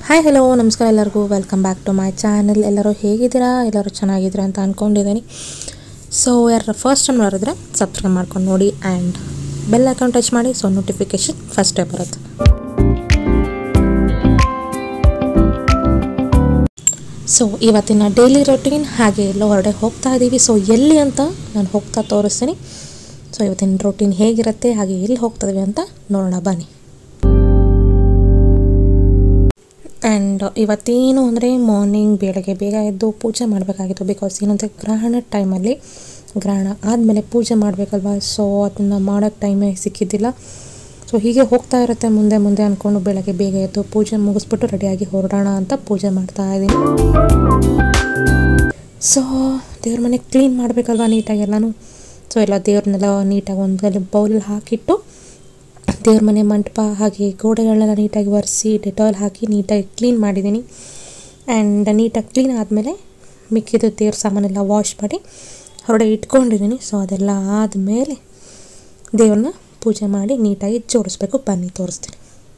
Hi hello ನಮಸ್ಕಾರ ಎಲ್ಲರಿಗೂ welcome back to my channel ಎಲ್ಲರೂ ಹೇಗಿದ್ದೀರಾ ಎಲ್ಲರೂ ಚೆನ್ನಾಗಿದ್ದೀರಾ ಅಂತ ಅಂದ್ಕೊಂಡಿದ್ದೀನಿ ಸೊ ಯಾರು ಫಸ್ಟ್ ಟೈಮ್ ನೋಡಿದ್ರೆ ಸಬ್ಸ್ಕ್ರೈಬ್ ಮಾಡ್ಕೊಂಡು ನೋಡಿ ಆ್ಯಂಡ್ ಬೆಲ್ ಅಕೌಂಟ್ ಟಚ್ ಮಾಡಿ ಸೊ ನೋಟಿಫಿಕೇಷನ್ ಫಸ್ಟೇ ಬರುತ್ತೆ ಸೊ ಇವತ್ತಿನ ಡೈಲಿ ರೊಟೀನ್ ಹಾಗೆ ಎಲ್ಲೋ ಹೊರಡೆ ಹೋಗ್ತಾ ಇದ್ದೀವಿ ಸೊ ಎಲ್ಲಿ ಅಂತ ನಾನು ಹೋಗ್ತಾ ತೋರಿಸ್ತೀನಿ ಸೊ ಇವತ್ತಿನ ರೊಟೀನ್ ಹೇಗಿರುತ್ತೆ ಹಾಗೆ ಎಲ್ಲಿ ಹೋಗ್ತಾ ಇದೀವಿ ಅಂತ ನೋಡೋಣ ಬನ್ನಿ ಆ್ಯಂಡ್ ಇವತ್ತೇನು ಅಂದರೆ ಮಾರ್ನಿಂಗ್ ಬೆಳಗ್ಗೆ ಬೇಗ ಎದ್ದು ಪೂಜೆ ಮಾಡಬೇಕಾಗಿತ್ತು ಬಿಕಾಸ್ ಏನಂದರೆ ಗ್ರಹಣ ಟೈಮಲ್ಲಿ ಗ್ರಹಣ ಆದಮೇಲೆ ಪೂಜೆ ಮಾಡಬೇಕಲ್ವ ಸೊ ಅದನ್ನು ಮಾಡೋಕ್ಕೆ ಟೈಮೇ ಸಿಕ್ಕಿದ್ದಿಲ್ಲ ಸೊ ಹೀಗೆ ಹೋಗ್ತಾ ಇರುತ್ತೆ ಮುಂದೆ ಮುಂದೆ ಅಂದ್ಕೊಂಡು ಬೆಳಗ್ಗೆ ಬೇಗ ಎದ್ದು ಪೂಜೆ ಮುಗಿಸ್ಬಿಟ್ಟು ರೆಡಿಯಾಗಿ ಹೊರಡೋಣ ಅಂತ ಪೂಜೆ ಮಾಡ್ತಾ ಇದ್ದೀನಿ ಸೊ ದೇವ್ರ ಮನೆ ಕ್ಲೀನ್ ಮಾಡಬೇಕಲ್ವ ನೀಟಾಗಿ ಎಲ್ಲನೂ ಸೊ ಎಲ್ಲ ದೇವ್ರನ್ನೆಲ್ಲ ನೀಟಾಗಿ ಒಂದು ಬೌಲಲ್ಲಿ ಹಾಕಿಟ್ಟು ದೇವ್ರ ಮನೆ ಮಂಟಪ ಹಾಗೆ ಗೋಡೆಗಳನ್ನೆಲ್ಲ ನೀಟಾಗಿ ಒರೆಸಿ ಡೆಟಾಲ್ ಹಾಕಿ ನೀಟಾಗಿ ಕ್ಲೀನ್ ಮಾಡಿದ್ದೀನಿ ಆ್ಯಂಡ್ ನೀಟಾಗಿ ಕ್ಲೀನ್ ಆದಮೇಲೆ ಮಿಕ್ಕಿದ ದೇವ್ರ ಸಾಮಾನೆಲ್ಲ ವಾಶ್ ಮಾಡಿ ಹೊರಡೆ ಇಟ್ಕೊಂಡಿದ್ದೀನಿ ಸೊ ಅದೆಲ್ಲ ಆದಮೇಲೆ ದೇವ್ರನ್ನ ಪೂಜೆ ಮಾಡಿ ನೀಟಾಗಿ ಜೋಡಿಸ್ಬೇಕು ಬನ್ನಿ ತೋರಿಸ್ತೀನಿ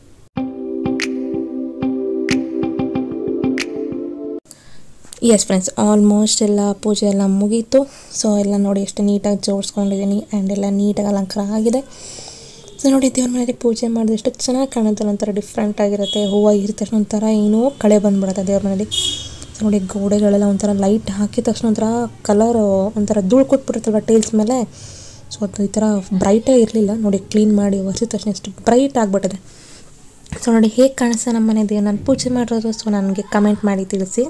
ಎಸ್ ಫ್ರೆಂಡ್ಸ್ ಆಲ್ಮೋಸ್ಟ್ ಎಲ್ಲ ಪೂಜೆ ಎಲ್ಲ ಮುಗೀತು ಸೊ ಎಲ್ಲ ನೋಡಿ ಎಷ್ಟು ನೀಟಾಗಿ ಜೋಡಿಸ್ಕೊಂಡಿದ್ದೀನಿ ಆ್ಯಂಡ್ ಎಲ್ಲ ನೀಟಾಗಿ ಅಲಂಕಾರ ಆಗಿದೆ ಸೊ ನೋಡಿ ದೇವ್ರ ಮನೆಯಲ್ಲಿ ಪೂಜೆ ಮಾಡಿದ್ರೆ ಎಷ್ಟು ಚೆನ್ನಾಗಿ ಕಾಣುತ್ತಲ್ಲ ಒಂಥರ ಡಿಫ್ರೆಂಟ್ ಆಗಿರುತ್ತೆ ಹೂವು ಇರಿದ ತಕ್ಷಣ ಒಂಥರ ಏನೋ ಕಳೆ ಬಂದ್ಬಿಡುತ್ತೆ ದೇವ್ರ ಮನೇಲಿ ಸೊ ನೋಡಿ ಗೋಡೆಗಳೆಲ್ಲ ಒಂಥರ ಲೈಟ್ ಹಾಕಿದ ತಕ್ಷಣ ಒಂಥರ ಕಲರ್ ಒಂಥರ ಧೂಳು ಕೊಟ್ಬಿಡುತ್ತಲ್ವ ಟೈಲ್ಸ್ ಮೇಲೆ ಸೊ ಅದು ಈ ಥರ ಬ್ರೈಟೇ ಇರಲಿಲ್ಲ ನೋಡಿ ಕ್ಲೀನ್ ಮಾಡಿ ಒರೆಸಿದ ತಕ್ಷಣ ಎಷ್ಟು ಬ್ರೈಟ್ ಆಗಿಬಿಟ್ಟಿದೆ ಸೊ ನೋಡಿ ಹೇಗೆ ಕಾಣಿಸ್ತಾ ನಮ್ಮ ಮನೆ ದೇವ್ರು ನಾನು ಪೂಜೆ ಮಾಡಿರೋದು ಸೊ ನನಗೆ ಕಮೆಂಟ್ ಮಾಡಿ ತಿಳಿಸಿ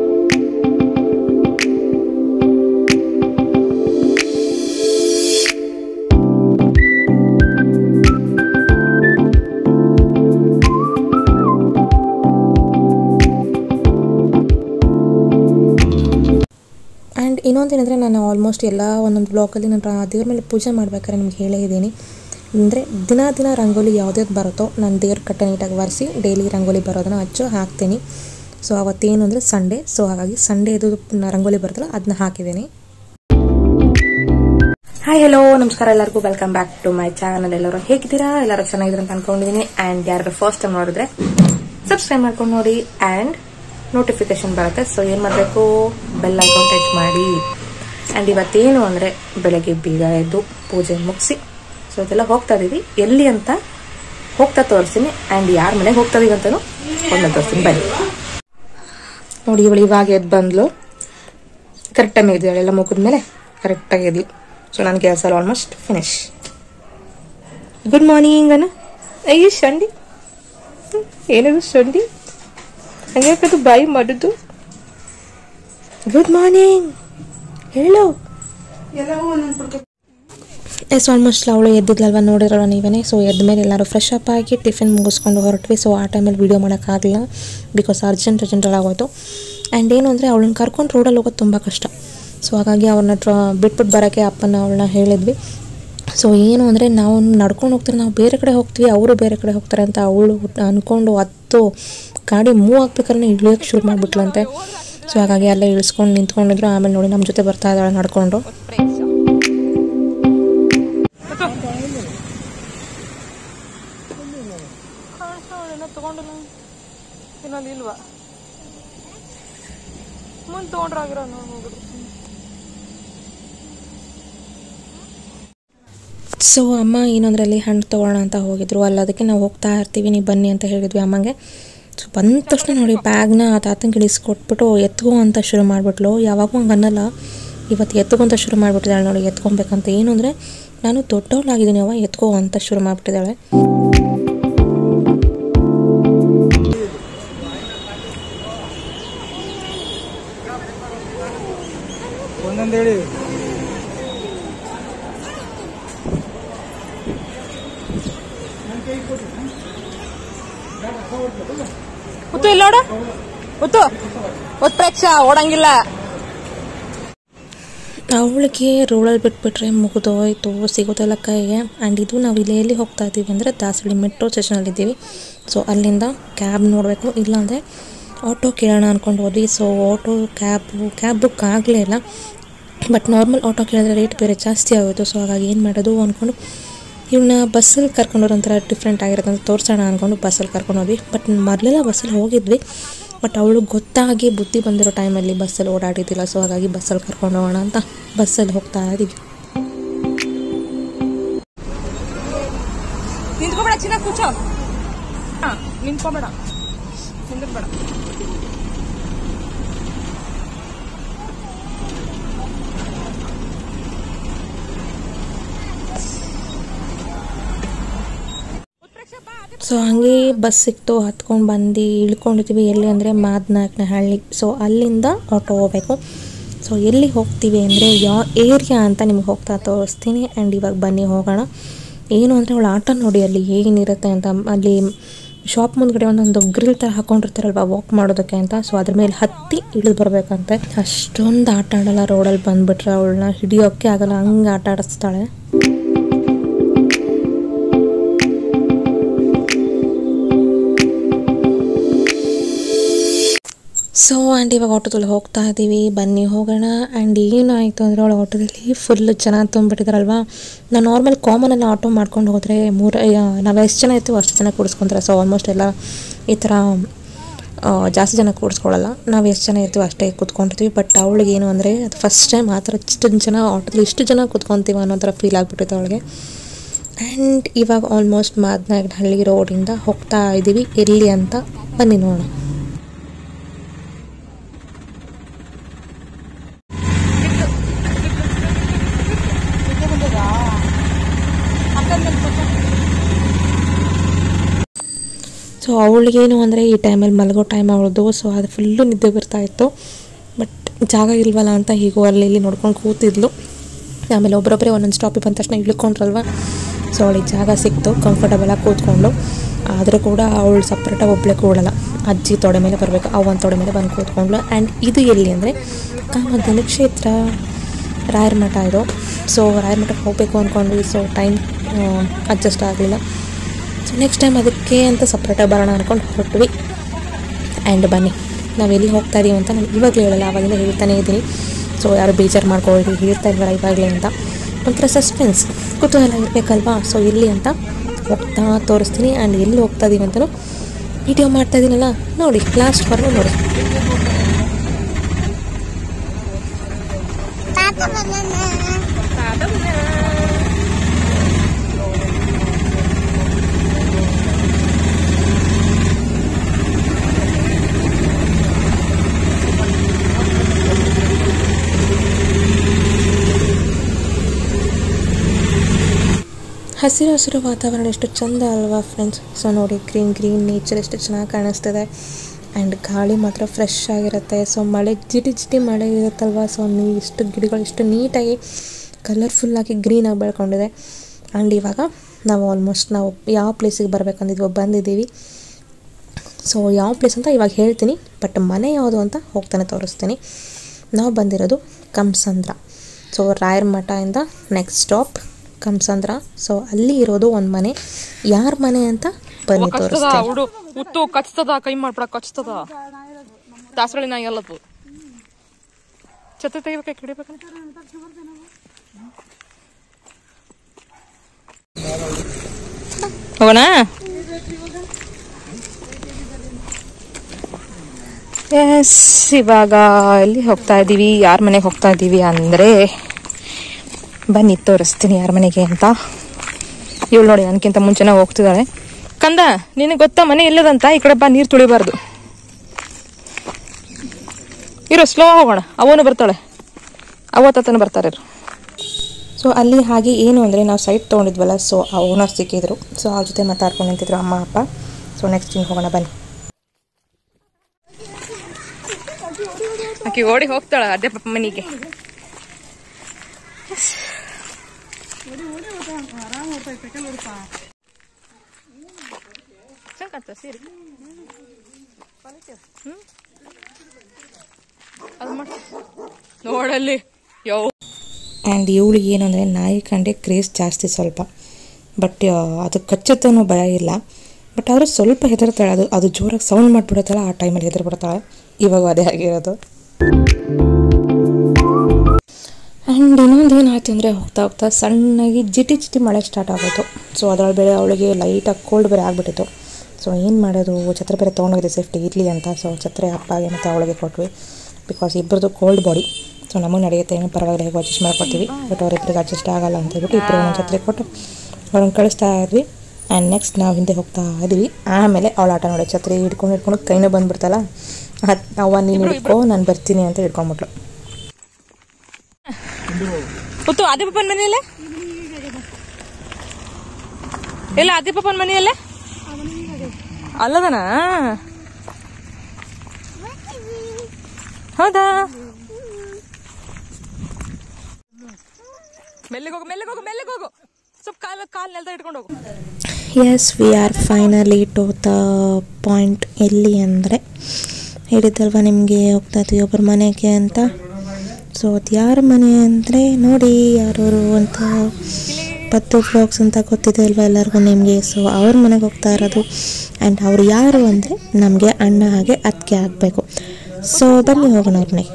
ಆ್ಯಂಡ್ ಇನ್ನೊಂದೇನೆಂದರೆ ನಾನು ಆಲ್ಮೋಸ್ಟ್ ಎಲ್ಲ ಒಂದೊಂದು ಬ್ಲಾಗಲ್ಲಿ ನಾನು ರಾ- ದೇವ್ರ ಮೇಲೆ ಪೂಜೆ ಮಾಡ್ಬೇಕಾದ್ರೆ ನಿಮ್ಗೆ ಹೇಳೇ ಇದ್ದೀನಿ ಅಂದರೆ ದಿನ ದಿನ ರಂಗೋಲಿ ಯಾವ್ದ್ಯಾವ್ದು ಬರುತ್ತೋ ನಾನು ದೇವ್ರ ಕಟ್ಟೆ ನೀಟಾಗಿ ಒರೆಸಿ ಡೈಲಿ ರಂಗೋಲಿ ಬರೋದನ್ನು ಹಚ್ಚು ಹಾಕ್ತೀನಿ ಸೊ ಅವತ್ತೇನು ಅಂದರೆ ಸಂಡೇ ಸೊ ಹಾಗಾಗಿ ಸಂಡೇ ಇದು ನ- ರಂಗೋಲಿ ಬರುತ್ತಲ್ಲ ಅದನ್ನ ಹಾಕಿದ್ದೀನಿ ಹಾಯ್ ಹಲೋ ನಮಸ್ಕಾರ ಎಲ್ಲರಿಗೂ welcome back to my channel ಎಲ್ಲರೂ ಹೇಗಿದ್ದೀರಾ ಎಲ್ಲರೂ ಚೆನ್ನಾಗಿದ್ದೀರಾ ಅಂತ ಅನ್ಕೊಂಡಿದ್ದೀನಿ ಆ್ಯಂಡ್ ಯಾರು ಫಸ್ಟ್ ಟೈಮ್ ನೋಡಿದ್ರೆ ಸಬ್ಸ್ಕ್ರೈಬ್ ಮಾಡ್ಕೊಂಡು ನೋಡಿ ಆ್ಯಂಡ್ ನೋಟಿಫಿಕೇಶನ್ ಬರುತ್ತೆ ಸೊ ಏನು ಮಾಡಬೇಕು ಬೆಲ್ ಐಕಾನ್ ಟಚ್ ಮಾಡಿ ಆ್ಯಂಡ್ ಇವತ್ತೇನು ಅಂದರೆ ಬೆಳಗ್ಗೆ ಬೇಗ ಎದ್ದು ಪೂಜೆ ಮುಗಿಸಿ ಸೊ ಇದೆಲ್ಲ ಹೋಗ್ತಾ ಇದೀವಿ ಎಲ್ಲಿ ಅಂತ ಹೋಗ್ತಾ ತೋರಿಸ್ತೀನಿ ಆ್ಯಂಡ್ ಯಾರ ಮನೆಗೆ ಹೋಗ್ತಾ ಇದೀವಿ ಅಂತಲೂ ಒಂದೊಂದು ತೋರಿಸ್ತೀನಿ ಬನ್ನಿ ನೋಡಿ ಇವಳು ಇವಾಗ ಎದ್ದು ಬಂದ್ಲು ಕರೆಕ್ಟ್ ಟೈಮ್ ಇದ್ದಾಳೆ ಎಲ್ಲ ಮುಗಿದ್ಮೇಲೆ ಕರೆಕ್ಟಾಗಿ ಎದ್ಲು ಸೊ ನನ್ನ ಕೆಲಸ ಎಲ್ಲ ಆಲ್ಮೋಸ್ಟ್ ಫಿನಿಶ್ ಗುಡ್ ಮಾರ್ನಿಂಗ್ ಅನ್ನ ಅಯ್ಯೋ ಶಂಡಿ ಹ್ಮ್, ಏನದು ಶಂಡಿ ಹಂಗೆ ಬಾಯಿ ಮಾಡುದು ಗುಡ್ ಮಾರ್ನಿಂಗ್ ಹೇಳು ಎಸ್ ಆಲ್ಮೋಸ್ಟ್ ಅವಳು ಎದ್ದಿದ್ಲಲ್ವ ನೋಡಿರಲ್ಲ ನೀವೇ ಸೊ ಎದ್ದ ಮೇಲೆ ಎಲ್ಲರೂ ಫ್ರೆಶ್ ಅಪ್ ಆಗಿ ಟಿಫಿನ್ ಮುಗಿಸ್ಕೊಂಡು ಹೊರಟ್ವಿ ಸೊ ಆ ಟೈಮಲ್ಲಿ ವೀಡಿಯೋ ಮಾಡೋಕ್ಕಾಗಲಿಲ್ಲ ಬಿಕಾಸ್ ಅರ್ಜೆಂಟ್ ಅರ್ಜೆಂಟಲ್ಲಿ ಆಗೋಯ್ತು ಆ್ಯಂಡ್ ಏನು ಅಂದರೆ ಅವಳನ್ನ ಕರ್ಕೊಂಡು ರೋಡಲ್ಲಿ ಹೋಗೋದು ತುಂಬ ಕಷ್ಟ ಸೊ ಹಾಗಾಗಿ ಅವ್ರನ್ನ ಟ್ರ ಬಿಟ್ಬಿಟ್ಟು ಬರೋಕ್ಕೆ ಅಪ್ಪನ ಅವಳನ್ನ ಹೇಳಿದ್ವಿ ಸೊ ಏನು ಅಂದರೆ ನಾವು ನಡ್ಕೊಂಡು ಹೋಗ್ತಾರೆ ನಾವು ಬೇರೆ ಕಡೆ ಹೋಗ್ತೀವಿ ಅವರು ಬೇರೆ ಕಡೆ ಹೋಗ್ತಾರೆ ಅಂತ ಅವಳು ಅಂದ್ಕೊಂಡು ಹತ್ತು ಗಾಡಿ ಮೂವ್ ಆಗ್ಬೇಕಾದ್ರೆ ಇಳಿಯೋಕ್ಕೆ ಶುರು ಮಾಡಿಬಿಟ್ಲಂತೆ ಸೊ ಹಾಗಾಗಿ ಅಲ್ಲೇ ಇಳಿಸ್ಕೊಂಡು ನಿಂತ್ಕೊಂಡಿದ್ರು ಆಮೇಲೆ ನೋಡಿ ನಮ್ಮ ಜೊತೆ ಬರ್ತಾ ಇದ್ದಾಳೆ ನಡ್ಕೊಂಡು ಇನ್ನೊಂದು ಇಲ್ವಾ ಮುಂದೆ ತೊಗೊಂಡ್ರಾಗಿರೋ ನೋಡ್ಬೋದು ಸೊ ಅಮ್ಮ ಏನಂದ್ರೆ ಅಲ್ಲಿ ಹಣ್ಣು ತೊಗೊಳ್ಳೋಣ ಅಂತ ಹೋಗಿದ್ರು ಅಲ್ಲಿ ಅದಕ್ಕೆ ನಾವು ಹೋಗ್ತಾ ಇರ್ತೀವಿ ನೀವು ಬನ್ನಿ ಅಂತ ಹೇಳಿದ್ವಿ ಅಮ್ಮಂಗೆ ಸೊ ಬಂದ ತಕ್ಷಣ ನೋಡಿ ಬ್ಯಾಗ್ನ ಆ ತಾತಂಗೆ ಇಳಿಸ್ಕೊಟ್ಬಿಟ್ಟು ಎತ್ಕೋ ಅಂತ ಶುರು ಮಾಡಿಬಿಟ್ಲು ಯಾವಾಗೂ ಹಂಗೆ ಅನ್ನಲ್ಲ ಇವತ್ತು ಎತ್ಕೋ ಅಂತ ಶುರು ಮಾಡಿಬಿಟ್ಟಿದ್ದಾಳೆ ನೋಡಿ ಎತ್ಕೊಬೇಕಂತ ಏನು ಅಂದರೆ ನಾನು ದೊಡ್ಡವಳಾಗಿದ್ದೀನಿ ಅವ ಎತ್ಕೋ ಅಂತ ಶುರು ಮಾಡಿಬಿಟ್ಟಿದ್ದಾಳೆ ಒಂದೊಂದು ಹೇಳಿ ಉತ್ತು ಇಲ್ಲ ನೋಡ ಉತ್ತು ಉತ್ಪ್ರೇಕ್ಷ ಓಡಂಗಿಲ್ಲ ಅವಳಿಗೆ ರೋಡಲ್ಲಿ ಬಿಟ್ಬಿಟ್ರೆ ಮುಗಿದೋಯ್ತು ಸಿಗೋದಿಲ್ಲ ಕೈಗೆ ಆ್ಯಂಡ್ ಇದು ನಾವು ಇಲ್ಲಿ ಎಲ್ಲಿ ಹೋಗ್ತಾ ಇದ್ದೀವಿ ಅಂದರೆ ದಾಸಹಳ್ಳಿ ಮೆಟ್ರೋ ಸ್ಟೇಷನಲ್ಲಿ ಇದ್ದೀವಿ ಸೊ ಅಲ್ಲಿಂದ ಕ್ಯಾಬ್ ನೋಡಬೇಕು ಇಲ್ಲಾಂದರೆ ಆಟೋ ಕೇಳೋಣ ಅಂದ್ಕೊಂಡು ಹೋದ್ವಿ so auto cab cab book ಆಗಲೇ ಇಲ್ಲ ಬಟ್ ನಾರ್ಮಲ್ ಆಟೋ ಕೇಳಿದ್ರೆ ರೇಟ್ ಬೇರೆ ಜಾಸ್ತಿ ಆಗೋಯ್ತು ಸೊ ಹಾಗಾಗಿ ಏನು ಮಾಡೋದು ಅಂದ್ಕೊಂಡು ಇವನ್ನ ಬಸ್ಸಲ್ಲಿ ಕರ್ಕೊಂಡೋರು ಒಂಥರ ಡಿಫ್ರೆಂಟ್ ಆಗಿರುತ್ತೆ ಅಂತ ತೋರಿಸೋಣ ಅಂದ್ಕೊಂಡು ಬಸ್ಸಲ್ಲಿ ಕರ್ಕೊಂಡು ಹೋದ್ವಿ ಬಟ್ ಮೊದಲೆಲ್ಲ ಬಸ್ಸಲ್ಲಿ ಹೋಗಿದ್ವಿ ಬಟ್ ಅವಳು ಗೊತ್ತಾಗಿ ಬುದ್ಧಿ ಬಂದಿರೋ ಟೈಮಲ್ಲಿ ಬಸ್ಸಲ್ಲಿ ಓಡಾಡಿದ್ದಿಲ್ಲ ಸೊ ಹಾಗಾಗಿ ಬಸ್ಸಲ್ಲಿ ಕರ್ಕೊಂಡು ಹೋಗೋಣ ಅಂತ ಬಸ್ಸಲ್ಲಿ ಹೋಗ್ತಾ ಇದ್ದೀವಿ ನಿಂತ್ಕೋಬೇಡ ಚಿನ್ನ ಕೂಚೋ ಹಾ ನಿಂತ್ಕೋಬೇಡ ನಿಂದ್ರಬೇಡ ಸೊ ಹಾಗೆ ಬಸ್ ಸಿಕ್ತು ಹತ್ಕೊಂಡು ಬಂದು ಇಳ್ಕೊಂಡಿದ್ದೀವಿ ಎಲ್ಲಿ ಅಂದರೆ ಮಾದನಾಯಕನ ಹಳ್ಳಿ ಸೊ ಅಲ್ಲಿಂದ ಆಟೋ ಹೋಗ್ಬೇಕು ಸೊ ಎಲ್ಲಿ ಹೋಗ್ತೀವಿ ಅಂದರೆ ಯಾವ ಏರಿಯಾ ಅಂತ ನಿಮ್ಗೆ ಹೋಗ್ತಾ ತೋರಿಸ್ತೀನಿ ಆ್ಯಂಡ್ ಇವಾಗ ಬನ್ನಿ ಹೋಗೋಣ ಏನು ಅಂದರೆ ಅವಳು ಆಟ ನೋಡಿ ಅಲ್ಲಿ ಏನಿರುತ್ತೆ ಅಂತ ಅಲ್ಲಿ ಶಾಪ್ ಮುಂದ್ಗಡೆ ಒಂದೊಂದು ಗ್ರಿಲ್ ಥರ ಹಾಕೊಂಡಿರ್ತಾರಲ್ವ ವಾಕ್ ಮಾಡೋದಕ್ಕೆ ಅಂತ ಸೊ ಅದ್ರ ಮೇಲೆ ಹತ್ತಿ ಇಳಿದು ಬರ್ಬೇಕಂತೆ ಅಷ್ಟೊಂದು ಆಟ ಆಡಲ್ಲ ರೋಡಲ್ಲಿ ಬಂದುಬಿಟ್ರೆ ಅವಳನ್ನ ಹಿಡಿಯೋಕ್ಕೆ ಆಗಲ್ಲ ಹಂಗೆ ಆಟ ಆಡಿಸ್ತಾಳೆ ಸೊ ಆ್ಯಂಡ್ ಇವಾಗ ಆಟೋದಲ್ಲಿ ಹೋಗ್ತಾ ಇದ್ದೀವಿ ಬನ್ನಿ ಹೋಗೋಣ ಆ್ಯಂಡ್ ಏನಾಯಿತು ಅಂದರೆ ಅವಳು ಆಟೋದಲ್ಲಿ ಫುಲ್ ಜನ ತುಂಬಿಟ್ಟಿದ್ದಾರಲ್ವಾ ನಾವು ನಾರ್ಮಲ್ ಕಾಮನಲ್ಲಿ ಆಟೋ ಮಾಡ್ಕೊಂಡು ಹೋದರೆ ಮೂರು ನಾವು ಎಷ್ಟು ಜನ ಇರ್ತೀವೋ ಅಷ್ಟು ಜನ ಕೂಡಿಸ್ಕೊಂತಾರೆ ಸೊ ಆಲ್ಮೋಸ್ಟ್ ಎಲ್ಲ ಈ ಥರ ಆ, ಜಾಸ್ತಿ ಜನ ಕೂಡಿಸ್ಕೊಳ್ಳಲ್ಲ ನಾವು ಎಷ್ಟು ಜನ ಇರ್ತೀವೋ ಅಷ್ಟೇ ಕೂತ್ಕೊಂಡಿರ್ತೀವಿ ಬಟ್ ಅವಳಿಗೆ ಏನು ಅಂದರೆ ಅದು ಫಸ್ಟ್ ಟೈಮ್ ಆ ಥರ ಇಷ್ಟೊಂದು ಜನ ಆಟೋದಲ್ಲಿ ಇಷ್ಟು ಜನ ಕೂತ್ಕೊತೀವಿ ಅನ್ನೋ ಥರ ಫೀಲ್ ಆಗಿಬಿಟ್ಟಿತ್ತು ಅವಳಿಗೆ ಆ್ಯಂಡ್ ಇವಾಗ ಆಲ್ಮೋಸ್ಟ್ ಮಾದನಾಯಕನಹಳ್ಳಿ ರೋಡಿಂದ ಹೋಗ್ತಾ ಇದ್ದೀವಿ ಎಲ್ಲಿ ಅಂತ ಬನ್ನಿ ನೋಡೋಣ ಸೊ ಅವಳಿಗೇನು ಅಂದರೆ ಈ ಟೈಮಲ್ಲಿ ಮಲಗೋ ಟೈಮ್ ಅವಳದು ಸೊ ಅದು ಫುಲ್ಲು ನಿದ್ದೆ ಬರ್ತಾ ಇತ್ತು ಬಟ್ ಜಾಗ ಇಲ್ವಲ್ಲ ಅಂತ ಹೀಗೂ ಅಲ್ಲಿ ಇಲ್ಲಿ ನೋಡ್ಕೊಂಡು ಕೂತಿದ್ಲು ಆಮೇಲೆ ಒಬ್ಬರೊಬ್ಬರೇ ಒಂದೊಂದು ಸ್ಟಾಪಿಗೆ ಬಂದ ತಕ್ಷಣ ಇಳ್ಕೊಂಡ್ರಲ್ವ ಸೊ ಅವಳಿಗೆ ಜಾಗ ಸಿಕ್ತು ಕಂಫರ್ಟಬಲಾಗಿ ಕೂತ್ಕೊಂಡು ಆದರೂ ಕೂಡ ಅವಳು ಸಪ್ರೇಟಾಗಿ ಒಬ್ಬಳೇ ಕೂಡಲ್ಲ ಅಜ್ಜಿ ತೊಡೆ ಮೇಲೆ ಬರಬೇಕು ಅವ ಒಂದು ತೊಡೆ ಮೇಲೆ ಬಂದು ಕೂತ್ಕೊಂಡ್ಲು ಆ್ಯಂಡ್ ಇದು ಎಲ್ಲಿ ಅಂದರೆ ಕಾಮಧೇನು ಕ್ಷೇತ್ರ ರಾಯರ ಮಠ ಇದು ಸೊ ರಾಯರ ಮಠಕ್ಕೆ ಹೋಗಬೇಕು ಅಂದ್ಕೊಂಡ್ವಿ ಸೊ ಟೈಮ್ ಅಡ್ಜಸ್ಟ್ ಆಗಲಿಲ್ಲ ಸೊ ನೆಕ್ಸ್ಟ್ ಟೈಮ್ ಅದಕ್ಕೆ ಅಂತ ಸಪ್ರೇಟಾಗಿ ಬರೋಣ ಅಂದ್ಕೊಂಡು ಹೊರಟ್ವಿ ಆ್ಯಂಡ್ ಬನ್ನಿ ನಾವು ಎಲ್ಲಿ ಹೋಗ್ತಾ ಇದೀವಿ ಅಂತ ನಾನು ಇವಾಗಲೇ ಹೇಳಲ್ಲ ಆವಾಗಿಂದ ಹೇಳ್ತಾನೇ ಇದ್ದೀನಿ ಸೊ ಯಾರು ಬೇಜಾರು ಮಾಡ್ಕೊಳ್ಳಿ ಹೇಳ್ತಾ ಇಲ್ವಲ್ಲ ಇವಾಗಲೇ ಅಂತ ಒಂಥರ ಸಸ್ಪೆನ್ಸ್ ಕುತೂಹಲ ಇರಬೇಕಲ್ವಾ ಸೊ ಎಲ್ಲಿ ಅಂತ ಹೋಗ್ತಾ ತೋರಿಸ್ತೀನಿ ಆ್ಯಂಡ್ ಎಲ್ಲಿ ಹೋಗ್ತಾ ಇದೀವಿ ಅಂತಲೂ ವಿಡಿಯೋ ಮಾಡ್ತಾ ಇದ್ದೀನಲ್ಲ ನೋಡಿ ಲಾಸ್ಟ್ವರೆಗೂ ನೋಡಿ ಹಸಿರು ಹಸಿರು ವಾತಾವರಣ ಎಷ್ಟು ಚಂದ ಅಲ್ವಾ ಫ್ರೆಂಡ್ಸ್ ಸೊ ನೋಡಿ ಗ್ರೀನ್ ಗ್ರೀನ್ ನೇಚರ್ ಎಷ್ಟು ಚೆನ್ನಾಗಿ ಕಾಣಿಸ್ತಿದೆ ಆ್ಯಂಡ್ ಗಾಳಿ ಮಾತ್ರ ಫ್ರೆಶ್ ಆಗಿರುತ್ತೆ ಸೊ ಮಳೆ ಜಿಟಿ ಜಿಟಿ ಮಳೆ ಇರುತ್ತಲ್ವ ಸೊ ನೀ ಇಷ್ಟು ಗಿಡಗಳು ಇಷ್ಟು ನೀಟಾಗಿ ಕಲರ್ಫುಲ್ಲಾಗಿ ಗ್ರೀನಾಗಿ ಬೆಳ್ಕೊಂಡಿದೆ ಆ್ಯಂಡ್ ಇವಾಗ ನಾವು ಆಲ್ಮೋಸ್ಟ್ ನಾವು ಯಾವ ಪ್ಲೇಸಿಗೆ ಬರಬೇಕಂದಿದ್ವೋ ಬಂದಿದ್ದೀವಿ ಸೊ ಯಾವ ಪ್ಲೇಸ್ ಅಂತ ಇವಾಗ ಹೇಳ್ತೀನಿ ಬಟ್ ಮನೆ ಯಾವುದು ಅಂತ ಹೋಗ್ತಾನೆ ತೋರಿಸ್ತೀನಿ ನಾವು ಬಂದಿರೋದು ಕಂಸಂದ್ರ ಸೊ ರಾಯರ ಮಠದಿಂದ ನೆಕ್ಸ್ಟ್ ಸ್ಟಾಪ್ ಕಂಸಂದ್ರ ಸೊ ಅಲ್ಲಿ ಇರೋದು ಒಂದು ಮನೆ ಯಾರ ಮನೆ ಅಂತ ಬನ್ನಿ ಕಚ್ತದ ತೋರಿಸ್ತೀನಿ ಹುಡು ಉತ್ತು ಕಚ್ತದ ಕೈ ಮಾಡ್ಬಿಡ ಕಚ್ತದ ದಾಸರಳಿ ನಾಯಿ ಅಲ್ಲದು ಛತ್ರ ತೆಗಿಬೇಕ ಹಿಡಿಬೇಕ ಹೋಗೋಣ ಎಸ್ ಇವಾಗ ಎಲ್ಲಿ ಹೋಗ್ತಾ ಇದ್ದೀವಿ ಯಾರ ಮನೆಗೆ ಹೋಗ್ತಾ ಇದ್ದೀವಿ ಅಂದರೆ ಬನ್ನಿ ತೋರಿಸ್ತೀನಿ ಯಾರ ಮನೆಗೆ ಅಂತ ಇವಳು ನೋಡಿ ನನಗಿಂತ ಮುಂಚೆನೇ ಹೋಗ್ತಿದ್ದಾಳೆ ಕಂದ ನಿನಗೆ ಗೊತ್ತಾ ಮನೆ ಎಲ್ಲದಂತ ಈ ಕಡೆ ಬಾ ನೀರು ತುಳಿಬಾರ್ದು ಇರೋ ಸ್ಲೋ ಹೋಗೋಣ ಅವನು ಬರ್ತಾಳೆ ಅವತ್ತನ ಬರ್ತಾರೆ ಸೊ ಅಲ್ಲಿ ಹಾಗೆ ಏನು ಅಂದರೆ ನಾವು ಸೈಟ್ ತೊಗೊಂಡಿದ್ವಲ್ಲ ಸೊ ಆ ಓನರ್ ಸಿಕ್ಕಿದ್ರು ಸೊ ಅವ್ರ ಜೊತೆ ಮಾತಾಡ್ಕೊಂಡು ನಿಂತಿದ್ರು ಅಮ್ಮ ಅಪ್ಪ ಸೊ ನೆಕ್ಸ್ಟ್ ಹಿಂಗೆ ಹೋಗೋಣ ಬನ್ನಿ ಆಕಿ ಓಡಿ ಹೋಗ್ತಾಳ ಅದೇ ಪಪ್ಪ ಮನೆಗೆ ಚೆನ್ನಾಗ್ ಕಾಣ್ತದೆ ಸೀರೆ ಹ್ಮ್? ಅದ್ ಮಾಡ್- ನೋಡಲ್ಲಿ ಯೋ ಆ್ಯಂಡ್ ಇವಳಿಗೆ ಏನು ಅಂದರೆ ನಾಯಿ ಕಂಡೆ ಕ್ರೇಜ್ ಜಾಸ್ತಿ ಸ್ವಲ್ಪ ಬಟ್ ಅದು ಕಚ್ಚುತ್ತೆ ಅನ್ನೋ ಭಯ ಇಲ್ಲ ಬಟ್ ಅವರು ಸ್ವಲ್ಪ ಹೆದರ್ತಾಳೆ ಅದು ಅದು ಜೋರಾಗಿ ಸೌಂಡ್ ಮಾಡಿಬಿಡುತ್ತಲ್ಲ ಆ ಟೈಮಲ್ಲಿ ಹೆದರ್ಬಿಡ್ತಾಳೆ ಇವಾಗ ಅದೇ ಆಗಿರೋದು ಆ್ಯಂಡ್ ಇನ್ನೊಂದು ಏನಾಯ್ತು ಅಂದರೆ ಹೋಗ್ತಾ ಹೋಗ್ತಾ ಸಣ್ಣಗೆ ಜಿಟಿ ಜಿಟಿ ಮಳೆ ಸ್ಟಾರ್ಟ್ ಆಗೋಯ್ತು ಸೊ ಅದರೊಳಗೆ ಬೇರೆ ಅವಳಿಗೆ ಲೈಟಾಗಿ ಕೋಲ್ಡ್ ಬೇರೆ ಆಗಿಬಿಟ್ಟಿತ್ತು ಸೊ ಏನು ಮಾಡೋದು ಛತ್ರ ಬೇರೆ ತೊಗೊಂಡೋಗಿದೆ ಸೇಫ್ಟಿ ಇರಲಿ ಅಂತ ಸೊ ಛತ್ರೆ ಅಪ್ಪಗೆ ಮತ್ತು ಅವಳಿಗೆ ಕೊಟ್ವಿ ಬಿಕಾಸ್ ಇಬ್ಬರದು ಕೋಲ್ಡ್ ಬಾಡಿ ಸೊ ನಮಗೆ ನಡೆಯುತ್ತೆ ಏನು ಪರವಾಗಿಲ್ಲ ಹೇಗೋ ಅಡ್ಜಸ್ಟ್ ಮಾಡ್ಕೊತೀವಿ ಬಟ್ ಅವರಿಬ್ಬರಿಗೆ ಅಡ್ಜಸ್ಟ್ ಆಗಲ್ಲ ಅಂತ ಹೇಳ್ಬಿಟ್ಟು ಇಬ್ಬರು ಒಂದೊಂದು ಛತ್ರೆ ಕೊಟ್ಟು ಅವ್ರನ್ನ ಕಳಿಸ್ತಾ ಇದ್ವಿ ಆ್ಯಂಡ್ ನೆಕ್ಸ್ಟ್ ನಾವು ಹಿಂದೆ ಹೋಗ್ತಾ ಇದ್ವಿ ಆಮೇಲೆ ಅವಳ ಆಟ ನೋಡಿ ಛತ್ರಿ ಹಿಡ್ಕೊಂಡು ಹಿಡ್ಕೊಂಡು ಕೈನೇ ಬಂದ್ಬಿಡ್ತಲ್ಲ ಅದು ಅವ್ವ ನೀನು ಹಿಡ್ಕೊ ನಾನು ಬರ್ತೀನಿ ಅಂತ ಹಿಡ್ಕೊಂಬಿಟ್ಲು ಗೊತ್ತು ಆದಿ ಪಪ್ಪನ ಮನೆಯಲ್ಲೇ ಎಲ್ಲ ಆದಿ ಪಪ್ಪನ ಮನೆಯಲ್ಲೇ ಅಲ್ಲದನ ಹೌದಾ ಮೆಲ್ಲಿಗೆ ಹೋಗು ಮೆಲ್ಲಿಗೆ ಹೋಗು ಮೆಲ್ಲಿಗೆ ಹೋಗು ಸ್ವಲ್ಪ ಕಾಲು ಕಾಲು ನೆಲದ ಇಟ್ಕೊಂಡು ಹೋಗು yes we are finally to the point ಎಲ್ಲಿ ಅಂದರೆ ಹೇಳಿದ್ದಲ್ವ ನಿಮಗೆ ಹೋಗ್ತಾ ಇದ್ವಿ ಒಬ್ಬರ ಮನೆಗೆ ಅಂತ ಸೊ ಅದು ಯಾರ ಮನೆ ಅಂದರೆ ನೋಡಿ ಯಾರವರು ಅಂತ ಪತ್ತು ಬ್ಲಾಗ್ಸ್ ಅಂತ ಗೊತ್ತಿದೆ ಅಲ್ವಾ ಎಲ್ಲರಿಗೂ ನಿಮಗೆ ಸೊ ಅವ್ರ ಮನೆಗೆ ಹೋಗ್ತಾ ಇರೋದು ಆ್ಯಂಡ್ ಅವ್ರು ಯಾರು ಅಂದರೆ ನಮಗೆ ಅಣ್ಣ ಹಾಗೆ ಅದಕ್ಕೆ ಆಗಬೇಕು ಸೊ ಬನ್ನಿ ಹೋಗೋಣ ಅವ್ರ ಮನೆಗೆ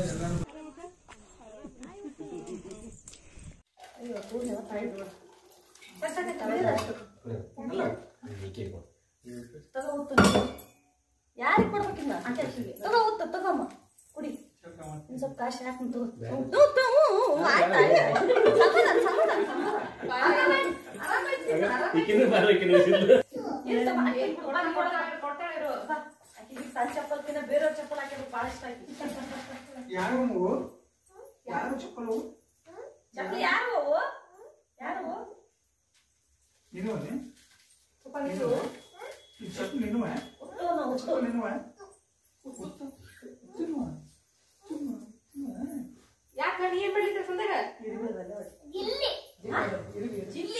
ಯಾರಿಗೆ ಕೊಡ್ಬೇಕಿನ್ನ ತಗೋ ಉತ್ತ ತಗೋಮ್ಮ ಕುಡಿ ಇನ್ ಸ್ವಲ್ಪ ಕಾಶಿ ಹಾಕ್ತೀನಿ ತಗೋ ಹ್ಞೂ, ಹ್ಞೂ, ಹ್ಞೂ, ಹ್ಞೂ, ಆಯ್ತು, ಆಯ್ತು. ಸಮಾಧಾನ, ಸಮಾಧಾನ, ಸಮಾಧಾನ. ಆರಾಮಾಗಿ, ಆರಾಮಾಗಿ ತಿನ್ನು, ಆರಾಮಾಗಿ. ಇರ್ತಮ್ಮ, ಆಕೆ ಕೊಡ್ತಾಳೆ, ಕೊಡ್ತಾಳೆ, ಕೊಡ್ತಾಳೆ ಇರು. ಬಾ, ಆಕೆಗೆ ತನ್ನ ಚಪ್ಪಲ್ಕಿನ್ನ ಬೇರೆಯವ್ರ ಚಪ್ಪಲ್ ಹಾಕಿದ್ರೆ ಭಾಳ ಇಷ್ಟ ಆಯ್ತು ಯಾರು ನೀವು ಯಾರು ಚಪ್ಪಲು ಚಪ್ಪಲಿ ಯಾರು ಅವು? ಯಾರು ಅವು? ನೀನು ಚಪ್ಪಲ್ ಇರು. ಈ ಚಪ್ಪಲು ನೀನುವೆ ಉತ್ತು ಅನ್ನೋ, ಉತ್ತು. ನೀನುವೆ ಯಾಕೆ ನೀ ಏನ್ ಮಾಡ್ಲಿಕ್ಕೆ ಸಂದಾಗ ಜಿಲ್ಲಿ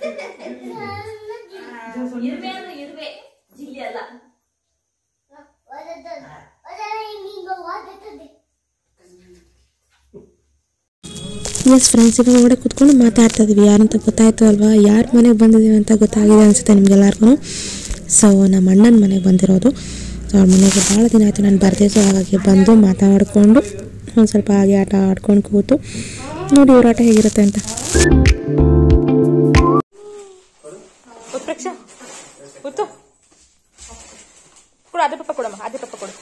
ಇರುವೆ ಅಂದ್ರೆ ಇರುವೆ ಜಿಲ್ಲಿ ಅಲ್ಲ ಎಸ್ ಫ್ರೆಂಡ್ಸ್ ಇವಾಗ ಒಳಗೆ ಕೂತ್ಕೊಂಡು ಮಾತಾಡ್ತಾ ಇದೀವಿ ಯಾರಂತ ಗೊತ್ತಾಯ್ತು ಅಲ್ವಾ ಯಾರ ಮನೆಗೆ ಬಂದಿದ್ದೀವಿ ಅಂತ ಗೊತ್ತಾಗಿದೆ ಅನಿಸುತ್ತೆ ನಿಮಗೆಲ್ಲರಿಗೂ ಸೊ ನಮ್ಮ ಅಣ್ಣನ ಮನೆಗೆ ಬಂದಿರೋದು ಸೊ ಅವ್ರ ಮನೆಗೆ ಭಾಳ ದಿನ ಆಯಿತು ನಾನು ಬರ್ದೆ ಸೊ ಹಾಗಾಗಿ ಬಂದು ಮಾತಾಡಿಕೊಂಡು ಒಂದು ಸ್ವಲ್ಪ ಹಾಗೆ ಆಟ ಆಡ್ಕೊಂಡು ಕೂತು ನೋಡಿ ಇವ್ರ ಆಟ ಹೇಗಿರುತ್ತೆ ಅಂತ ಉತ್ಪ್ರೇಕ್ಷ ಉತ್ತು ಕೊಡು ಆದಿ ಪಪ್ಪ ಕೊಡಮ್ಮ ಆದಿ ಪಪ್ಪ ಕೊಡು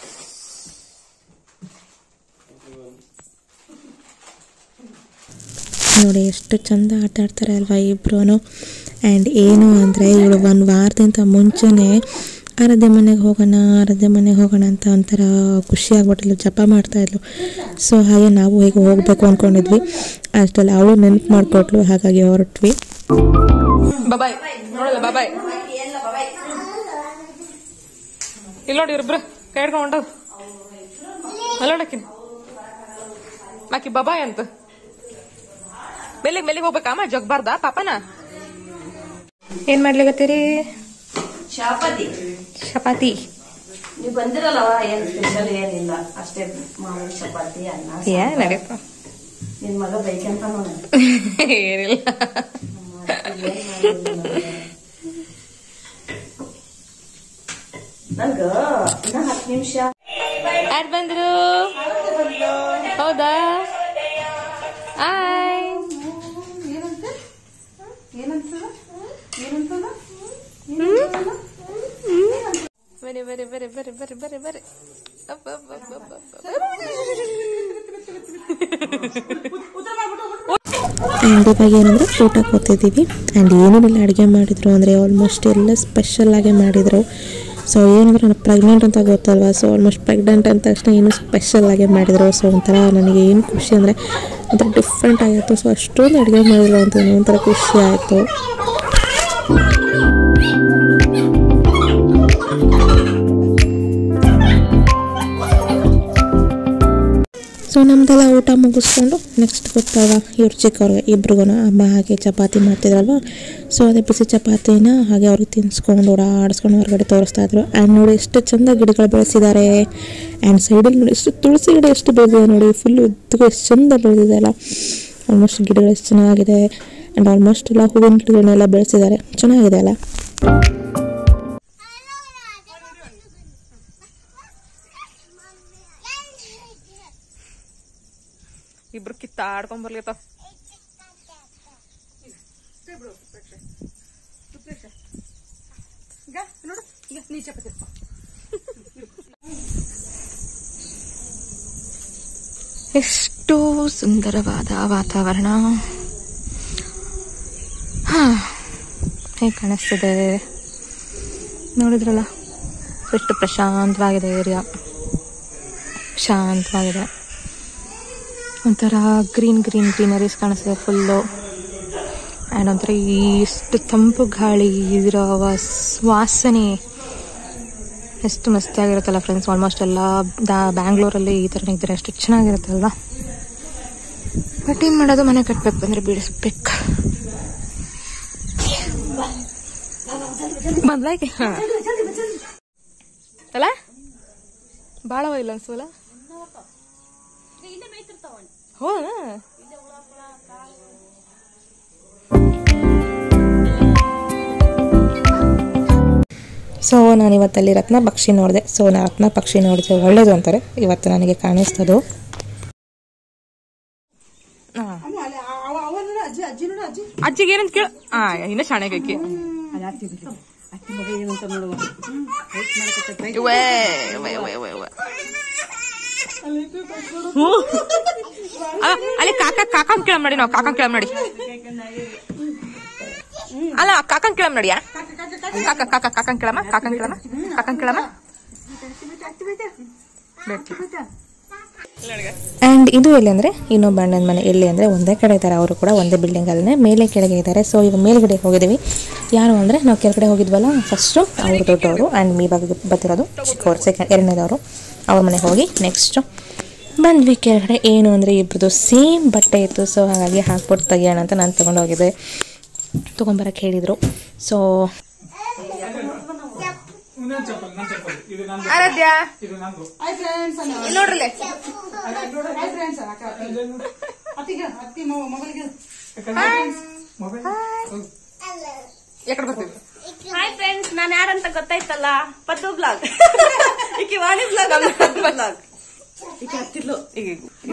ನೋಡಿ ಎಷ್ಟು ಚಂದ ಆಟ ಆಡ್ತಾರೆ ಅಲ್ವಾ ಇಬ್ರು ಆ್ಯಂಡ್ ಏನು ಅಂದರೆ ಇವಳು ಒಂದು ವಾರದಿಂದ ಮುಂಚೆನೇ ಆರಾಧ್ಯ ಮನೆಗೆ ಹೋಗೋಣ ಆರಾಧ್ಯ ಮನೆಗೆ ಹೋಗೋಣ ಅಂತ ಒಂಥರ ಖುಷಿ ಆಗ್ಬಿಟ್ಟಿಲ್ಲ ಜಪ ಮಾಡ್ತಾ ಇದ್ಲು ಸೊ ಹಾಗೆ ನಾವು ಹೇಗೆ ಹೋಗಬೇಕು ಅಂದ್ಕೊಂಡಿದ್ವಿ ಅಷ್ಟರಲ್ಲಿ ಅವಳು ನೆನಪು ಮಾಡಿಕೊಟ್ಲು ಹಾಗಾಗಿ ಹೊರಟ್ವಿ ಬಾಯ್ ನೋಡಲ್ಲ ಬಾಯ್ ಇಲ್ಲ ನೋಡಿ ಇವ್ರಿಬ್ರು ಕೈ ಹಿಡ್ಕೊಂಡು ಹೊಂಟವ್ ಅಲ್ಲೋಡಕಿನ ಆಕಿ ಬಬಾಯ್ ಅಂತ ಮೆಲ್ಲಿಗೆ ಮೆಲ್ಲಿಗೆ ಹೋಗ್ಬೇಕಮ್ಮ ಜಗ್ಬಾರ್ದ ಪಾಪನ ಏನು ಮಾಡ್ಲಿಕತ್ತೀರಿ ಶಾಪತಿ ಚಪಾತಿ ನೀವು ಬಂದಿರಲ್ಲವ ಏನ್ ಸ್ಪೆಷಲ್ ಏನಿಲ್ಲ ಅಷ್ಟೇ ಮಾಮೂಲಿ ಚಪಾತಿ ಅನ್ನ ಏನ್ ನಡೀತು ನಿನ್ ಮಗ ಬೈಕಂತ ನೋಡ ಏನಿಲ್ಲ ನಂಗ ಇನ್ನ ಹತ್ತು ನಿಮಿಷ ಯಾರು ಬಂದ್ರು ಹೌದಾ ಆಯ್ ಬರಿ ಬರಿ ಬರಿ ಬರಿ ಬರಿ ಬರಿ ಬರಿ ಅಪ್ಪ ಅಪ್ಪ ಅಪ್ಪ ಅಪ್ಪ ಅಪ್ಪ. ಆ್ಯಂಡ್ ಇವಾಗ ಏನಂದರೆ ಊಟ ಕೂತಿದ್ದೀವಿ ಆ್ಯಂಡ್ ಏನೇನೆಲ್ಲ ಅಡುಗೆ ಮಾಡಿದ್ರು ಅಂದರೆ ಆಲ್ಮೋಸ್ಟ್ ಎಲ್ಲ ಸ್ಪೆಷಲ್ ಆಗಿ ಮಾಡಿದರು ಸೊ ಏನಂದ್ರೆ ನಾನು ಪ್ರೆಗ್ನೆಂಟ್ ಅಂತ ಗೊತ್ತಲ್ವಾ ಸೊ ಆಲ್ಮೋಸ್ಟ್ ಪ್ರೆಗ್ನೆಂಟ್ ಅಂದ ತಕ್ಷಣ ಏನು ಸ್ಪೆಷಲ್ ಆಗಿ ಮಾಡಿದರು ಸೊ ಒಂಥರ ನನಗೆ ಏನು ಖುಷಿ ಅಂದರೆ ಒಂಥರ ಡಿಫ್ರೆಂಟ್ ಆಗಿತ್ತು ಸೊ ಅಷ್ಟೊಂದು ಅಡುಗೆ ಮಾಡಿದ್ರು ಅಂತ ಒಂಥರ ಖುಷಿ ಆಯಿತು ಸೊ ನಮ್ದೆಲ್ಲ ಊಟ ಮುಗಿಸ್ಕೊಂಡು ನೆಕ್ಸ್ಟ್ ಗೊತ್ತಲ್ವ ಇವ್ರು ಚಿಕ್ಕವ್ರಿಗೆ ಇಬ್ರಿಗೂ ಅಮ್ಮ ಹಾಗೆ ಚಪಾತಿ ಮಾಡ್ತಿದ್ರಲ್ವ ಸೊ ಅದೇ ಬಿಸಿ ಚಪಾತಿನ ಹಾಗೆ ಅವ್ರಿಗೆ ತಿನ್ಸ್ಕೊಂಡು ಓಡಾಡಿಸ್ಕೊಂಡು ಹೊರಗಡೆ ತೋರಿಸ್ತಾ ಇದ್ರು ಆ್ಯಂಡ್ ನೋಡಿ ಎಷ್ಟು ಚಂದ ಗಿಡಗಳು ಬೆಳೆಸಿದ್ದಾರೆ ಆ್ಯಂಡ್ ಸೈಡಲ್ಲಿ ನೋಡಿ ಎಷ್ಟು ತುಳಸಿ ಗಿಡ ಎಷ್ಟು ಬೆಳೆದಿದೆ ನೋಡಿ ಫುಲ್ ಉದ್ದಗೂ ಎಷ್ಟು ಚಂದ ಬೆಳೆದಿದೆ ಅಲ್ಲ ಆಲ್ಮೋಸ್ಟ್ ಗಿಡಗಳು ಎಷ್ಟು ಚೆನ್ನಾಗಿದೆ ಆ್ಯಂಡ್ ಆಲ್ಮೋಸ್ಟ್ ಎಲ್ಲ ಹೂವಿನ ಗಿಡಗಳನ್ನೆಲ್ಲ ಬೆಳೆಸಿದ್ದಾರೆ ಚೆನ್ನಾಗಿದೆ ಅಲ್ಲ ಇಬ್ರು ಕಿತ್ತಾಡ್ಕೊಂಡ್ ಬರ್ಲಿತ್ತಾವ ಎಷ್ಟು ಸುಂದರವಾದ ವಾತಾವರಣ ಹಾ ಹೇಗೆ ಕಾಣಿಸ್ತದೆ ನೋಡಿದ್ರಲ್ಲ ಎಷ್ಟು ಪ್ರಶಾಂತವಾಗಿದೆ ಏರಿಯಾ ಶಾಂತವಾಗಿದೆ ಒಂಥರ ಗ್ರೀನ್ ಗ್ರೀನ್ ಗ್ರೀನರೀಸ್ ಕಾಣಿಸ್ತಿದೆ ಫುಲ್ಲು ಆ್ಯಂಡ್ ಒಂಥರ ಎಷ್ಟು ತಂಪು ಗಾಳಿ ಇದರ ವಾಸ್- ವಾಸನೆ ಎಷ್ಟು ಮಸ್ತಿಯಾಗಿರುತ್ತಲ್ಲ ಫ್ರೆಂಡ್ಸ್ ಆಲ್ಮೋಸ್ಟ್ ಎಲ್ಲ ದಾ ಬ್ಯಾಂಗ್ಳೂರಲ್ಲಿ ಈ ಥರ ಇದ್ರೆ ಎಷ್ಟು ಚೆನ್ನಾಗಿರುತ್ತಲ್ವ ಬಟ್ ಏನು ಮಾಡೋದು ಮನೆ ಕಟ್ಬೇಕು ಬಂದರೆ ಬೀಳಿಸ್ಬೇಕು ಬದಲಾಗಿ ಅಲ್ಲ ಭಾಳ ಇಲ್ಲ ಅನ್ಸಲ್ಲ ಇಲ್ಲೇ ಮೇಯ್ತಿರ್ತಾವ ಹೋ ಸೊ ನಾನು ಇವತ್ತಲ್ಲಿ ರತ್ನ ಪಕ್ಷಿ ನೋಡಿದೆ ಸೊ ನಾನು ರತ್ನ ಪಕ್ಷಿ ನೋಡಿದ್ರೆ ಒಳ್ಳೇದು ಅಂತಾರೆ ಇವತ್ತು ನನಗೆ ಕಾಣಿಸ್ತದು ಅಮ್ಮ ಅಲ್ಲಿ ಅವ ಅವ ನೋಡು ಅಜ್ಜಿ ಅಜ್ಜಿ ನೋಡು ಅಜ್ಜಿ ಅಜ್ಜಿಗೆ ಏನಂತ ಕೇಳ ಹಾ ಇನ್ನ ಶಾಣೆಗಕ್ಕೆ ಅಲ್ಲಿ ಅತ್ತಿ ಬಿಡ್ಲಿ. ಅತ್ತಿ ಮಗ ಏನಂತ ನೋಡುವ ಅಲ್ಲಿ ಕಾಕ ಕಾಕನ್ ಕೇಳಮ್ ನೋಡಿ ನಾವು ಕಾಕನ್ ಕೇಳಮ್ ನೋಡಿ ಅಲ್ಲ ಕಾಕನ್ ಕೇಳಮ್ ನೋಡಿಯಾ ಕಾಕ ಕಾಕ ಕಾಕನ್ ಕೇಳಮ್ಮ ಕಾಕನ್ ಕೇಳಮ್ಮ ಕಾಕನ್ ಕೇಳಮ್ಮ ಆ್ಯಂಡ್ ಇದು ಎಲ್ಲಿ ಅಂದರೆ ಇನ್ನೊಬ್ಬ ಅಣ್ಣನ ಮನೆ ಎಲ್ಲಿ ಅಂದರೆ ಒಂದೇ ಕಡೆ ಇದ್ದಾರೆ ಅವರು ಕೂಡ ಒಂದೇ ಬಿಲ್ಡಿಂಗಲ್ಲೇ ಮೇಲೆ ಕೆಳಗೆ ಇದ್ದಾರೆ ಸೊ ಇವಾಗ ಮೇಲ್ಗಡೆ ಹೋಗಿದ್ದೀವಿ ಯಾರು ಅಂದರೆ ನಾವು ಕೆಳಗಡೆ ಹೋಗಿದ್ವಲ್ಲ ಫಸ್ಟು ಅವರು ದೊಡ್ಡವರು ಆ್ಯಂಡ್ ಮೀ ಬಗ್ಗೆ ಬರ್ತಿರೋದು ಚಿಕ್ಕವರು ಸೆಕೆಂಡ್ ಎರಡನೇದವರು ಅವ್ರ ಮನೆಗೆ ಹೋಗಿ ನೆಕ್ಸ್ಟು ಬಂದ್ವಿ ಕೆಳಗಡೆ ಏನು ಅಂದರೆ ಇಬ್ಬರದು ಸೇಮ್ ಬಟ್ಟೆ ಇತ್ತು ಸೊ ಹಾಗಾಗಿ ಹಾಕ್ಬಿಟ್ಟು ತೆಗಿಯೋಣ ಅಂತ ನಾನು ತೊಗೊಂಡು ಹೋಗಿದ್ದೆ ತೊಗೊಂಬರಕ್ಕೆ ಹೇಳಿದರು ಸೊ ಇನ್ನೊಂದು ಚಪ್ಪಲ್ ನನ್ನ ಚಪ್ಪಲ್ ಇದು ನಂದು ಆರಾಧ್ಯ ಇದು ನಂದು ಹಾಯ್ ಫ್ರೆಂಡ್ಸ್ ನೋಡ್ರಲ್ಲೇ ಹಾಯ್ ಫ್ರೆಂಡ್ಸ್ ಅತ್ತಿಗೆ ಅತ್ತಿ ಮೊಬೈಲ್ಗೆ ಮೊಬೈಲ್ ಯಾಕಡೆ ಬರ್ತೀವಿ ಹಾಯ್ ಫ್ರೆಂಡ್ಸ್ ನಾನು ಯಾರಂತ ಗೊತ್ತಾಯ್ತಲ್ಲ ಪದ್ದು ಬ್ಲಾಗ್ ಈಕೆ ವಾಣಿ ಬ್ಲಾಗ್ ಅಲ್ಲ ಪದ್ದು ಬ್ಲಾಗ್ ಈಕೆ ಹತ್ತಿದ್ಲು ಈಗ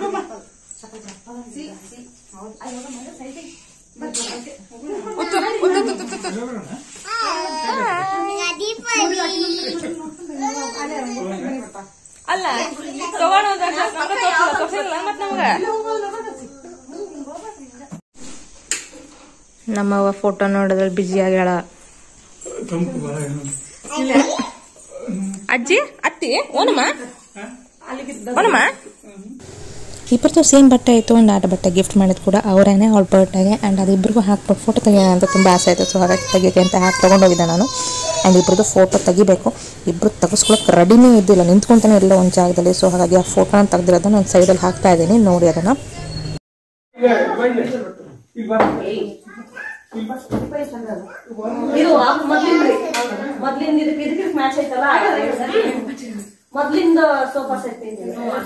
ಅಲ್ಲ ತಗೊಂಡೋದ ತೋರಿಸಿಲ್ಲ ಮತ್ತೆ ನಮ್ಗೆ ನಮ್ಮವ್ವ ಫೋಟೋ ನೋಡೋದ್ರಲ್ಲಿ ಬ್ಯುಸಿ ಆಗ್ಯಾಳ ತಂಪು ಬರ ಅಜ್ಜಿ ಅತ್ತಿ ಓನಮ್ಮ ಓನಮ್ಮ ಇಬ್ಬರದು ಸೇಮ್ ಬಟ್ಟೆ ಇತ್ತು ಒಂದು ಆಟ ಬಟ್ಟೆ ಗಿಫ್ಟ್ ಮಾಡಿದ್ ಕೂಡ ಅವರೇನೆ ಅವ್ಳ ಬರ್ಡೇಗೆ ಆ್ಯಂಡ್ ಅದಿಬ್ಬರಿಗೂ ಹಾಕ್ಬಿಟ್ಟು ಫೋಟೋ ತೆಗಿಯೋಣ ಅಂತ ತುಂಬ ಆಸೆ ಆಯಿತು ಸೊ ಹಾಗಾಗಿ ತೆಗಿಯೋಕೆ ಅಂತ ಹಾಕಿ ತೊಗೊಂಡೋಗಿದ್ದೆ ನಾನು ಆ್ಯಂಡ್ ಇಬ್ಬರದು ಫೋಟೋ ತೆಗಿಬೇಕು ಇಬ್ಬರು ತೆಗೆಸ್ಕೊಳಕ್ಕೆ ರೆಡಿನೇ ಇದ್ದಿಲ್ಲ ನಿಂತ್ಕೊಂತಾನೆ ಇಲ್ಲ ಒಂದು ಜಾಗದಲ್ಲಿ ಸೊ ಹಾಗಾಗಿ ಆ ಫೋಟೋನ ತೆಗ್ದಿರೋದನ್ನ ನಾನು ಸೈಡಲ್ಲಿ ಹಾಕ್ತಾ ಇದ್ದೀನಿ ನೋಡಿ ಅದನ್ನು ಇದು ಮೊದ್ಲಿಂದ ಮೊದ್ಲಿಂದ ಇದಕ್ಕೆ ಇದಕ್ಕೆ ಮ್ಯಾಚ್ ಐತಲ್ಲ ಮೊದ್ಲಿಂದ ಸೋಫಾ ಸೆಟ್ ಇದೆ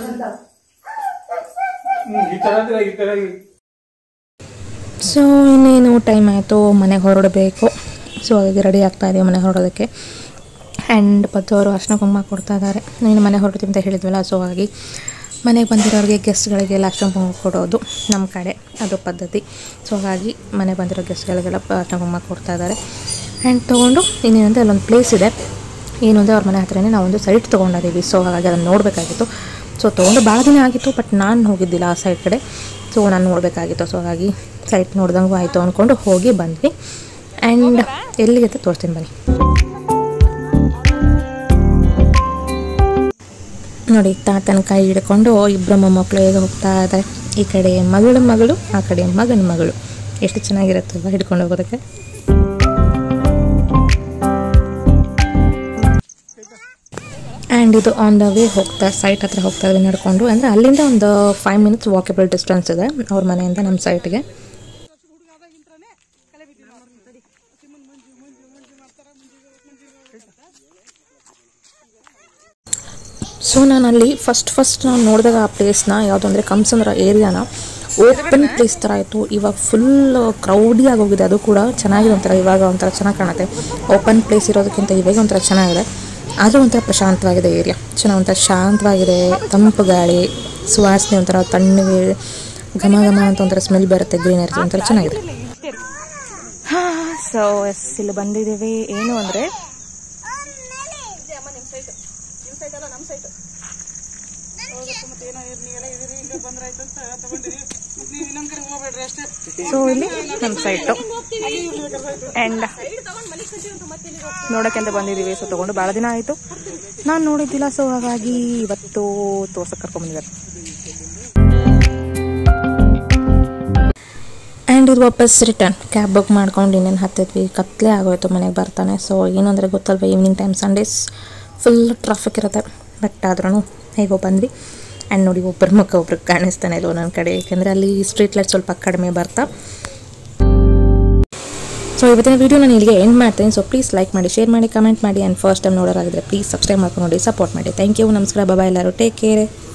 ಈ ತರ ಅಂದ್ರೆ ಈ ತರ ಸೊ ಇನ್ನೇನು ಟೈಮ್ ಆಯಿತು ಮನೆಗೆ ಹೊರಡಬೇಕು ಸೊ ಹಾಗಾಗಿ ರೆಡಿ ಆಗ್ತಾ ಇದೀವಿ ಮನೆಗೆ ಹೊರಡೋದಕ್ಕೆ ಆ್ಯಂಡ್ ಪದ್ದವರು ಅರ್ಶಿನ ಕುಂಕುಮ ಕೊಡ್ತಾ ಇದ್ದಾರೆ ನೀನು ಮನೆ ಹೊರಡ್ತೀವಿ ಅಂತ ಹೇಳಿದ್ವಲ್ಲ ಸೊ ಹಾಗಾಗಿ ಮನೆಗೆ ಬಂದಿರೋರಿಗೆ ಗೆಸ್ಟ್ಗಳಿಗೆಲ್ಲ ಅರ್ಶಿನ ಕುಂಕುಮ ಕೊಡೋದು ನಮ್ಮ ಕಡೆ ಅದು ಪದ್ಧತಿ ಸೊ ಹಾಗಾಗಿ ಮನೆ ಬಂದಿರೋ ಗೆಸ್ಟ್ಗಳಿಗೆಲ್ಲ ಅರ್ಶಿನ ಕುಂಕುಮ ಕೊಡ್ತಾ ಇದ್ದಾರೆ ಆ್ಯಂಡ್ ತೊಗೊಂಡು ಇನ್ನೇನಂದರೆ ಅಲ್ಲೊಂದು ಪ್ಲೇಸ್ ಇದೆ ಏನು ಅಂದರೆ ಅವ್ರ ಮನೆ ಹತ್ರನೇ ನಾವೊಂದು ಸೈಟ್ ತೊಗೊಂಡಿದ್ದೀವಿ ಸೊ ಹಾಗಾಗಿ ಅದನ್ನು ನೋಡಬೇಕಾಗಿತ್ತು ಸೊ ತೊಗೊಂಡು ಭಾಳ ದಿನ ಆಗಿತ್ತು ಬಟ್ ನಾನು ಹೋಗಿದ್ದಿಲ್ಲ ಆ ಸೈಡ್ ಕಡೆ ಸೊ ನಾನು ನೋಡಬೇಕಾಗಿತ್ತು ಸೊ ಹಾಗಾಗಿ ಸೈಟ್ ನೋಡ್ದಂಗೂ ಆಯಿತು ಅಂದ್ಕೊಂಡು ಹೋಗಿ ಬಂದ್ವಿ ಆ್ಯಂಡ್ ಎಲ್ಲಿಗೆ ಅಂತ ತೋರಿಸ್ತೀನಿ ಬನ್ನಿ ನೋಡಿ ತಾತನ ಕೈ ಹಿಡ್ಕೊಂಡು ಇಬ್ಬರು ಮೊಮ್ಮಕ್ಕಳು ಹೇಗೆ ಹೋಗ್ತಾ ಇದ್ದಾರೆ ಈ ಕಡೆ ಮಗಳ ಮಗಳು ಆ ಕಡೆ ಮಗನ ಮಗಳು ಎಷ್ಟು ಚೆನ್ನಾಗಿರುತ್ತಲ್ವ ಹಿಡ್ಕೊಂಡು ಹೋಗೋದಕ್ಕೆ ಆ್ಯಂಡ್ ಇದು ಆನ್ ದ ವೇ ಹೋಗ್ತಾ ಸೈಟ್ ಹತ್ರ ಹೋಗ್ತಾ ಇದ್ವಿ ನಡ್ಕೊಂಡು ಅಂದರೆ ಅಲ್ಲಿಂದ ಒಂದು ಫೈವ್ ಮಿನಿಟ್ಸ್ ವಾಕೇಬಲ್ ಡಿಸ್ಟೆನ್ಸ್ ಇದೆ ಅವ್ರ ಮನೆಯಿಂದ ನಮ್ಮ ಸೈಟ್ಗೆ ಸೊ ನಾನು ಅಲ್ಲಿ ಫಸ್ಟ್ ಫಸ್ಟ್ ನಾನು ನೋಡಿದಾಗ ಆ ಪ್ಲೇಸ್ನ ಯಾವುದು ಅಂದರೆ ಕಂಸಂದ್ರ ಏರಿಯಾನ ಓಪನ್ ಪ್ಲೇಸ್ ಥರ ಇತ್ತು ಇವಾಗ ಫುಲ್ ಕ್ರೌಡಿ ಆಗೋಗಿದೆ ಅದು ಕೂಡ ಚೆನ್ನಾಗಿದೆ ಒಂಥರ ಇವಾಗ ಒಂಥರ ಚೆನ್ನಾಗಿ ಕಾಣುತ್ತೆ ಓಪನ್ ಪ್ಲೇಸ್ ಇರೋದಕ್ಕಿಂತ ಇವಾಗ ಒಂಥರ ಚೆನ್ನಾಗಿದೆ ಆದರೂ ಒಂಥರ ಪ್ರಶಾಂತವಾಗಿದೆ ಏರಿಯಾ ಚೆನ್ನಾಗಿ ಒಂಥರ ಶಾಂತವಾಗಿದೆ ತಂಪು ಗಾಳಿ ಸುವಾಸನೆ ಒಂಥರ ತಣ್ಣಗೆ ಘಮ ಘಮ ಅಂತ ಒಂಥರ ಸ್ಮೆಲ್ ಬರುತ್ತೆ ಗ್ರೀನರಿ ಒಂಥರ ಚೆನ್ನಾಗಿದೆ ಸೊ ಎಸ್ ಇಲ್ಲಿ ಬಂದಿದ್ದೀವಿ ಏನು ಅಂದರೆ ಸೊ ಇಲ್ಲಿ ನಮ್ಮ ಸೈಟು ಆ್ಯಂಡ್ ನೋಡೋಕ್ಕೆ ಅಂತ ಬಂದಿದ್ದೀವಿ ಸೊ ತೊಗೊಂಡು ಭಾಳ ದಿನ ಆಯಿತು ನಾನು ನೋಡಿದ್ದಿಲ್ಲ ಸೊ ಹಾಗಾಗಿ ಇವತ್ತು ತೋರ್ಸಕ್ಕೆ ಕರ್ಕೊಂಡ್ಬಂದಿದ್ದಾರೆ ಆ್ಯಂಡ್ ಇದು ವಾಪಸ್ ರಿಟರ್ನ್ ಕ್ಯಾಬ್ ಬುಕ್ ಮಾಡ್ಕೊಂಡು ಇನ್ನೇನು ಹತ್ತಿದ್ವಿ ಕತ್ಲೆ ಆಗೋಯ್ತು ಮನೆಗೆ ಬರ್ತಾನೆ ಸೊ ಏನು ಅಂದರೆ ಗೊತ್ತಲ್ವ evening time Sundays full traffic ಇರುತ್ತೆ ಬಟ್ ಆದ್ರೂ ಹೇಗೋ ಬಂದ್ವಿ ಆ್ಯಂಡ್ ನೋಡಿ ಒಬ್ಬರ ಮುಖ ಒಬ್ರಿಗೆ ಕಾಣಿಸ್ತಾನೆ ಇಲ್ವೋ ನನ್ನ ಕಡೆ ಯಾಕೆಂದರೆ ಅಲ್ಲಿ ಸ್ಟ್ರೀಟ್ ಲೈಟ್ ಸ್ವಲ್ಪ ಕಡಿಮೆ ಬರ್ತಾ ಸೊ ಇವತ್ತಿನ ವೀಡಿಯೋ ನಾನು ಇಲ್ಲಿಗೆ ಎಂಡ್ ಮಾಡ್ತೀನಿ ಸೊ ಪ್ಲೀಸ್ ಲೈಕ್ ಮಾಡಿ ಶೇರ್ ಮಾಡಿ ಕಮೆಂಟ್ ಮಾಡಿ ಆ್ಯಂಡ್ ಫಸ್ಟ್ ಟೈಮ್ ನೋಡೋರಾಗಿದ್ರೆ ಪ್ಲೀಸ್ ಸಬ್ಸ್ಕ್ರೈಬ್ ಮಾಡ್ಕೊಂಡು ನೋಡಿ ಸಪೋರ್ಟ್ ಮಾಡಿ ಥ್ಯಾಂಕ್ ಯು ನಮಸ್ಕಾರ ಬಾಬಾ ಎಲ್ಲರೂ ಟೇಕ್ ಕೇರ್